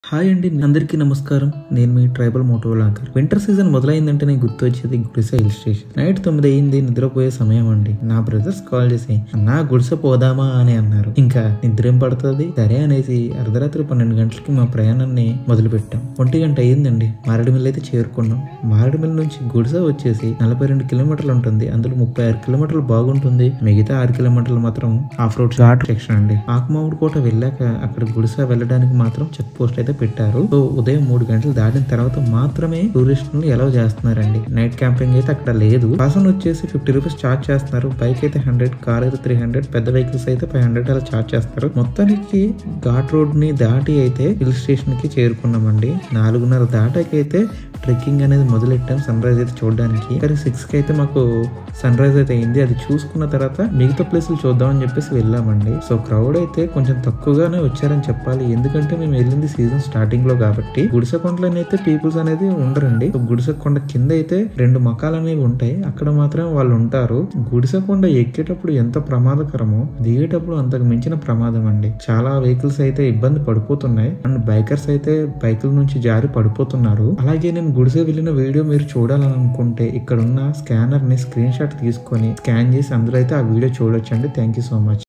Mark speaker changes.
Speaker 1: hi అండి అందరికీ నమస్కారం నేను మీ tribal motovlogger winter season మొదలైందంటే నేను గుర్తు వచ్చేది గుడిసె హిల్ స్టేషన్ నైట్ తొమ్మిది అయింది నిద్రపోయే సమయం అండి నా బ్రదర్స్ కాల్ చేసి నా గుడిసె పోదామా అని అన్నారు ఇంకా నిద్రేం పడుతుంది సరే అనేసి అర్ధరాత్రి పన్నెండు గంటలకి మా ప్రయాణాన్ని మొదలు పెట్టాం ఒంటి గంట అయ్యిందండి మారేడుమిల్లి అయితే చేరుకున్నాం మారేడుమిల్లి నుంచి గుడిసె వచ్చేసి నలభై రెండు కిలోమీటర్లు ఉంటుంది అందులో ముప్పై ఆరు కిలోమీటర్లు బాగుంటుంది మిగతా ఆరు కిలోమీటర్లు మాత్రం ఆఫ్ రోడ్ ఘాట్ సెక్షన్ అండి ఆకుమావుడు కోట వెళ్ళాక అక్కడ గుడిసె వెళ్ళడానికి మాత్రం చెక్ పోస్ట్ అయితే పెట్టారు సో ఉదయం మూడు గంటలు దాటిన తర్వాత మాత్రమే టూరిస్టులను ఎలా చేస్తున్నారండి నైట్ క్యాంపింగ్ అయితే అక్కడ లేదు పర్సన్ వచ్చేసి ఫిఫ్టీ రూపీస్ చార్జ్ చేస్తున్నారు బైక్ అయితే హండ్రెడ్ కార్ అయితే త్రీ హండ్రెడ్ పెద్ద వెహికల్స్ అయితే ఫైవ్ హండ్రెడ్ అలా చార్జ్ చేస్తారు మొత్తానికి ఘాట్ రోడ్ ని దాటి అయితే హిల్ స్టేషన్ కి చేరుకున్నామండి నాలుగున్నర దాటాకైతే ట్రెక్కింగ్ అనేది మొదలెట్టాం సన్ రైజ్ అయితే చూడడానికి కానీ సిక్స్ కి అయితే మాకు సన్ రైజ్ అయితే అయింది అది చూసుకున్న తర్వాత మిగతా ప్లేసులు చూద్దామని చెప్పేసి వెళ్ళామండి సో క్రౌడ్ అయితే కొంచెం తక్కువగానే వచ్చారని చెప్పాలి ఎందుకంటే మేము వెళ్ళింది సీజన్ స్టార్టింగ్ లో కాబట్టి గుడిసె కొండలోనే అయితే పీపుల్స్ అనేది ఉండరండి సో గుడిసె కొండ కింద అయితే రెండు మకాలు అనేవి ఉంటాయి అక్కడ మాత్రం వాళ్ళు ఉంటారు గుడిసె కొండ ఎక్కేటప్పుడు ఎంత ప్రమాదకరమో దిగేటప్పుడు అంతకు మించిన ప్రమాదం అండి చాలా వెహికల్స్ అయితే ఇబ్బంది పడిపోతున్నాయి అండ్ బైకర్స్ అయితే బైకుల నుంచి జారి పడిపోతున్నారు అలాగే నేను గుడిసె వెళ్ళిన వీడియో మీరు చూడాలని అనుకుంటే ఇక్కడ ఉన్న స్కానర్ ని స్క్రీన్ షాట్ తీసుకొని స్కాన్ చేసి అందులో అయితే ఆ వీడియో చూడొచ్చండి థ్యాంక్ యూ సో మచ్